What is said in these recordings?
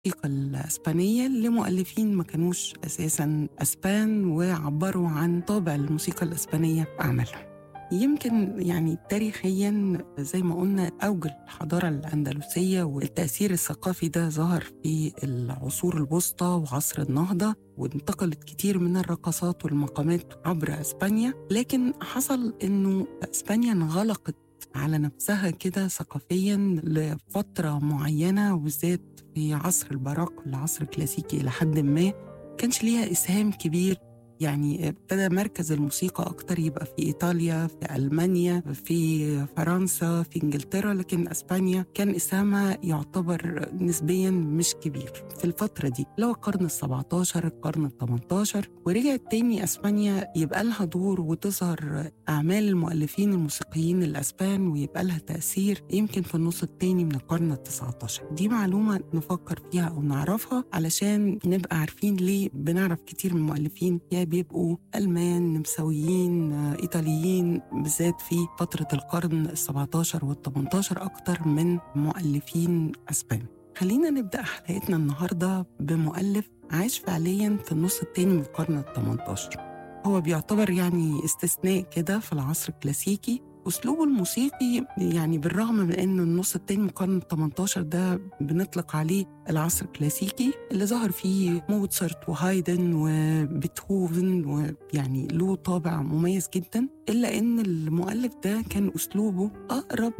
الموسيقى الإسبانية لمؤلفين ما كانوش أساسا أسبان وعبروا عن طابع الموسيقى الإسبانية في أعمالهم يمكن يعني تاريخيا زي ما قلنا أوج الحضارة الأندلسية والتأثير الثقافي ده ظهر في العصور الوسطى وعصر النهضة وانتقلت كتير من الرقصات والمقامات عبر اسبانيا لكن حصل انه اسبانيا انغلقت على نفسها كده ثقافيا لفترة معينة وبالذات في عصر الباروك والعصر الكلاسيكي إلى حد ما كانش ليها إسهام كبير يعني ابتدى مركز الموسيقى أكتر يبقى في إيطاليا في ألمانيا في فرنسا في إنجلترا لكن أسبانيا كان إسهامها يعتبر نسبيا مش كبير في الفترة دي لو القرن ال17 القرن ال18 ورجعت تاني أسبانيا يبقى لها دور وتظهر أعمال المؤلفين الموسيقيين الأسبان ويبقى لها تأثير يمكن في النص التاني من القرن ال19 دي معلومة نفكر فيها أو نعرفها علشان نبقى عارفين ليه بنعرف كتير من المؤلفين يا بيبقوا ألمان نمساويين إيطاليين بالذات في فترة القرن ال17 وال18 أكتر من مؤلفين أسبان خلينا نبدأ حلقتنا النهاردة بمؤلف عاش فعليا في النص التاني من القرن ال18 هو بيعتبر يعني استثناء كده في العصر الكلاسيكي أسلوبه الموسيقي يعني بالرغم من أن النص التاني من القرن ال 18 ده بنطلق عليه العصر الكلاسيكي اللي ظهر فيه موتسارت وهايدن وبيتهوفن ويعني له طابع مميز جدا إلا أن المؤلف ده كان أسلوبه أقرب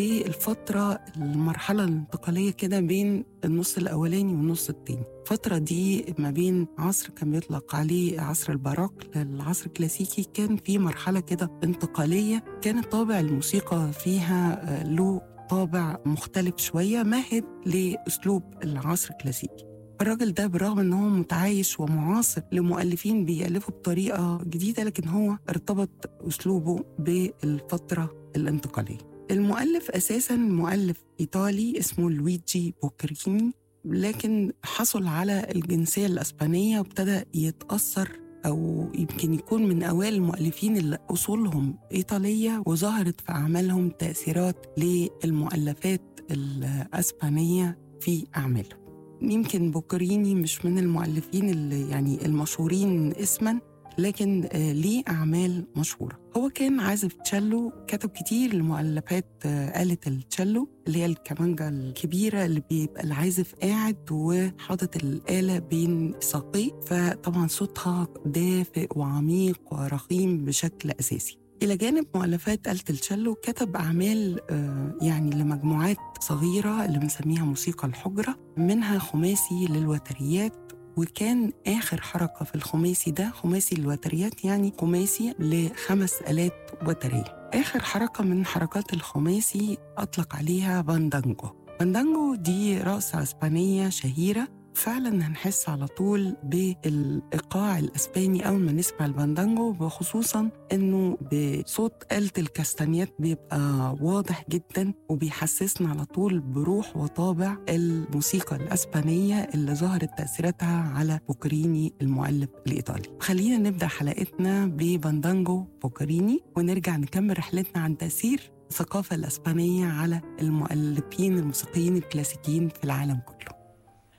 للفترة المرحلة الانتقالية كده بين النص الأولاني والنص التاني الفترة دي ما بين عصر كان بيطلق عليه عصر الباروك للعصر الكلاسيكي كان في مرحلة كده انتقالية كان طابع الموسيقى فيها له طابع مختلف شوية ماهد لأسلوب العصر الكلاسيكي الراجل ده بالرغم ان هو متعايش ومعاصر لمؤلفين بيألفوا بطريقة جديدة لكن هو ارتبط أسلوبه بالفترة الانتقالية المؤلف أساسا مؤلف إيطالي اسمه لويجي بوكريني لكن حصل على الجنسية الأسبانية وابتدى يتأثر أو يمكن يكون من أوائل المؤلفين اللي أصولهم إيطالية وظهرت في أعمالهم تأثيرات للمؤلفات الأسبانية في أعمالهم يمكن بوكريني مش من المؤلفين اللي يعني المشهورين اسما لكن ليه أعمال مشهورة هو كان عازف تشيلو كتب كتير لمؤلفات آلة التشيلو اللي هي الكمانجا الكبيرة اللي بيبقى العازف قاعد وحاطط الآلة بين ساقيه فطبعا صوتها دافئ وعميق ورخيم بشكل أساسي إلى جانب مؤلفات آلة التشيلو كتب أعمال يعني لمجموعات صغيرة اللي بنسميها موسيقى الحجرة منها خماسي للوتريات وكان آخر حركة في الخماسي ده خماسي الوتريات يعني خماسي لخمس آلات وترية آخر حركة من حركات الخماسي أطلق عليها باندانجو باندانجو دي رقصة إسبانية شهيرة فعلا هنحس على طول بالإيقاع الأسباني أول ما نسمع الباندانجو وخصوصا إنه بصوت آلة الكاستانيات بيبقى واضح جدا وبيحسسنا على طول بروح وطابع الموسيقى الأسبانية اللي ظهرت تأثيراتها على بوكريني المؤلف الإيطالي خلينا نبدأ حلقتنا بباندانجو بوكريني ونرجع نكمل رحلتنا عن تأثير الثقافة الأسبانية على المؤلفين الموسيقيين الكلاسيكيين في العالم كله